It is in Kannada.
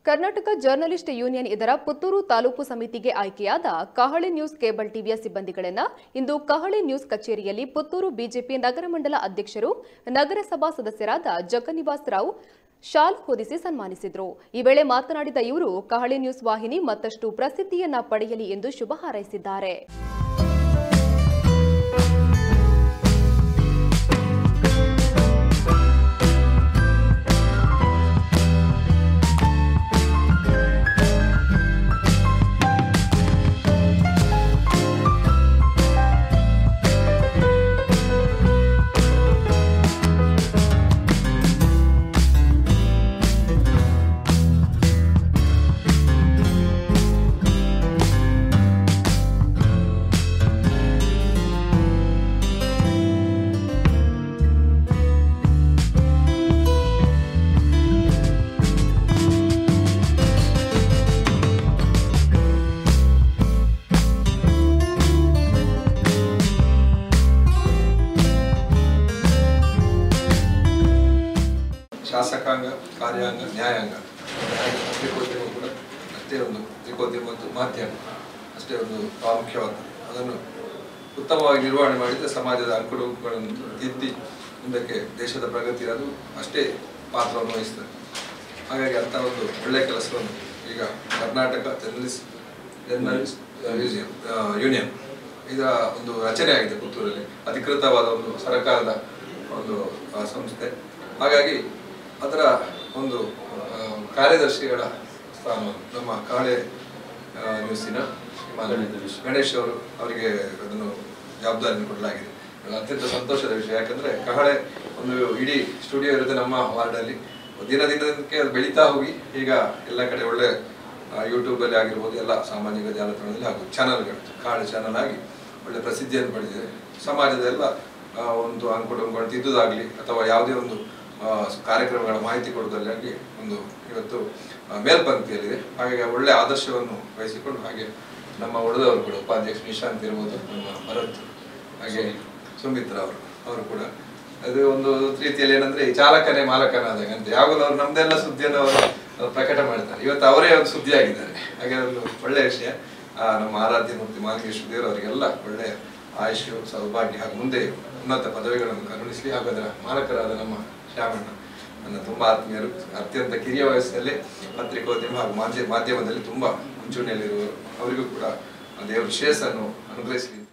ಕರ್ನಾಟಕ ಜರ್ನಲಿಸ್ಟ್ ಯೂನಿಯನ್ ಇದರ ಪುತ್ತೂರು ತಾಲೂಕು ಸಮಿತಿಗೆ ಆಯ್ಕೆಯಾದ ಕಹಳೆ ನ್ಯೂಸ್ ಕೇಬಲ್ ಟಿವಿಯ ಸಿಬ್ಬಂದಿಗಳನ್ನ ಇಂದು ಕಹಳೆ ನ್ಯೂಸ್ ಕಚೇರಿಯಲ್ಲಿ ಪುತ್ತೂರು ಬಿಜೆಪಿ ನಗರ ಮಂಡಲ ಅಧ್ಯಕ್ಷರು ನಗರಸಭಾ ಸದಸ್ಯರಾದ ಜಗನ್ನಿವಾಸ್ ರಾವ್ ಶಾಲ್ ಹೊದಿಸಿ ಸನ್ಮಾನಿಸಿದರು ಈ ವೇಳೆ ಮಾತನಾಡಿದ ಇವರು ಕಹಳೆ ನ್ಯೂಸ್ ವಾಹಿನಿ ಮತ್ತಷ್ಟು ಪ್ರಸಿದ್ಧಿಯನ್ನ ಪಡೆಯಲಿ ಎಂದು ಶುಭ ಹಾರೈಸಿದ್ದಾರೆ ಶಾಸಕಾಂಗ ಕಾರ್ಯಾಂಗ ನ್ಯಾಯಾಂಗ ಹಾಗೆ ಪತ್ರಿಕೋದ್ಯಮ ಕೂಡ ಅಷ್ಟೇ ಒಂದು ಪತ್ರಿಕೋದ್ಯಮ ಮತ್ತು ಮಾಧ್ಯಮ ಅಷ್ಟೇ ಒಂದು ಪ್ರಾಮುಖ್ಯವಾದ ಅದನ್ನು ಉತ್ತಮವಾಗಿ ನಿರ್ವಹಣೆ ಮಾಡಿದರೆ ಸಮಾಜದ ಅಂಕುಡೊಂಕುಗಳನ್ನು ತಿದ್ದಿ ಮುಂದಕ್ಕೆ ದೇಶದ ಪ್ರಗತಿ ಅದು ಅಷ್ಟೇ ಪಾತ್ರವನ್ನು ವಹಿಸ್ತದೆ ಹಾಗಾಗಿ ಅಂಥ ಒಂದು ಒಳ್ಳೆಯ ಕೆಲಸವನ್ನು ಈಗ Karnataka journalist journalist museum union ಇದರ ಒಂದು ರಚನೆ ಆಗಿದೆ ಪುತ್ತೂರಲ್ಲಿ ಅಧಿಕೃತವಾದ ಒಂದು ಸರ್ಕಾರದ ಒಂದು ಆ, ಸಂಸ್ಥೆ ಹಾಗಾಗಿ ಅದರ ಒಂದು ಆ, ಕಾರ್ಯದರ್ಶಿಗಳ ಸ್ಥಾನ ನಮ್ಮ ಕಾಳೆ ಆ, ನ್ಯೂಸಿನ ಶ್ರೀಮಾನ್ ಗಣೇಶ್ ಅವರು ಅವರಿಗೆ ಅದನ್ನು ಜವಾಬ್ದಾರಿಯನ್ನು ಕೊಡಲಾಗಿದೆ ಇದು ಅತ್ಯಂತ ಸಂತೋಷದ ವಿಷಯ ಯಾಕಂದ್ರೆ ಕಹಳೆ ಒಂದು ಇಡೀ ಸ್ಟುಡಿಯೋ ಇರುತ್ತೆ ನಮ್ಮ ವಾರ್ಡಲ್ಲಿ ದಿನ ದಿನಕ್ಕೆ ಅದು ಬೆಳೀತಾ ಹೋಗಿ ಈಗ ಎಲ್ಲ ಕಡೆ ಒಳ್ಳೆ ಯೂಟ್ಯೂಬ್ ಅಲ್ಲಿ ಆಗಿರ್ಬೋದು ಎಲ್ಲ ಸಾಮಾಜಿಕ ಜಾಲತಾಣದಲ್ಲಿ ಹಾಗೂ ಚಾನಲ್ಗಳು ಕಾಡು ಚಾನಲ್ ಆಗಿ ಒಳ್ಳೆ ಪ್ರಸಿದ್ಧಿಯನ್ನು ಪಡೆದಿದೆ ಸಮಾಜದ ಎಲ್ಲ ಆ, ಒಂದು ಅಂಕುಡೊಂಕುಗಳನ್ನು ತಿದ್ದುದಾಗ್ಲಿ ಅಥವಾ ಯಾವುದೇ ಒಂದು ಆ, ಕಾರ್ಯಕ್ರಮಗಳ ಮಾಹಿತಿ ಕೊಡೋದಲ್ಲಿ ಆಗಲಿ ಒಂದು ಇವತ್ತು ಆ, ಮೇಲ್ಪಂಕ್ತಿಯಲ್ಲಿದೆ ಹಾಗಾಗಿ ಆ ಒಳ್ಳೆ ಆದರ್ಶವನ್ನು ವಹಿಸಿಕೊಂಡು ಹಾಗೆ ನಮ್ಮ ಉಳಿದವರು ಕೂಡ ಉಪಾಧ್ಯಕ್ಷ ನಿಶಾಂತ್ ಇರ್ಬೋದು ನಮ್ಮ ಭರತ್ ಹಾಗೆ ಸುಮಿತ್ರ ಅವರು ಅವರು ಕೂಡ ಅದು ಒಂದು ರೀತಿಯಲ್ಲಿ ಏನಂದ್ರೆ ಈ ಚಾಲಕನೇ ಮಾಲಕನಾದಾಗ ಅಂತ ಯಾವಾಗಲೂ ಅವ್ರು ನಮ್ದೆಲ್ಲ ಸುದ್ದಿಯನ್ನು ಅವರು ಅವ್ರು ಪ್ರಕಟ ಮಾಡ್ತಾರೆ ಇವತ್ತು ಅವರೇ ಒಂದು ಸುದ್ದಿ ಆಗಿದ್ದಾರೆ ಹಾಗೆ ಒಂದು ಒಳ್ಳೆಯ ವಿಷಯ ಆ, ನಮ್ಮ ಆರಾಧ್ಯ ಮೂರ್ತಿ ಮಾಲಿಕೇಶ್ವರ ದೇವರು ಅವರಿಗೆಲ್ಲ ಒಳ್ಳೆಯ ಆಯುಷ್ಯ ಸೌಭಾಗ್ಯ ಹಾಗೂ ಮುಂದೆ ಉನ್ನತ ಪದವಿಗಳನ್ನು ಕರುಣಿಸಲಿ ಹಾಗೂ ಅದರ ಮಾಲಕರಾದ ನಮ್ಮ ಶ್ಯಾಮಣ್ಣ ನನ್ನ ತುಂಬಾ ಆತ್ಮೀಯರು ಅತ್ಯಂತ ಕಿರಿಯ ವಯಸ್ಸಲ್ಲಿ ಪತ್ರಿಕೋದ್ಯಮ ಹಾಗೂ ಮಾಧ್ಯ ಮಾಧ್ಯಮದಲ್ಲಿ ತುಂಬಾ ಮುಂಚೂಣಿಯಲ್ಲಿರುವವರು ಅವರಿಗೂ ಕೂಡ ದೇವರು ಶ್ರೇಯಸ್ಸನ್ನು ಅನುಗ್ರಹಿಸಲಿ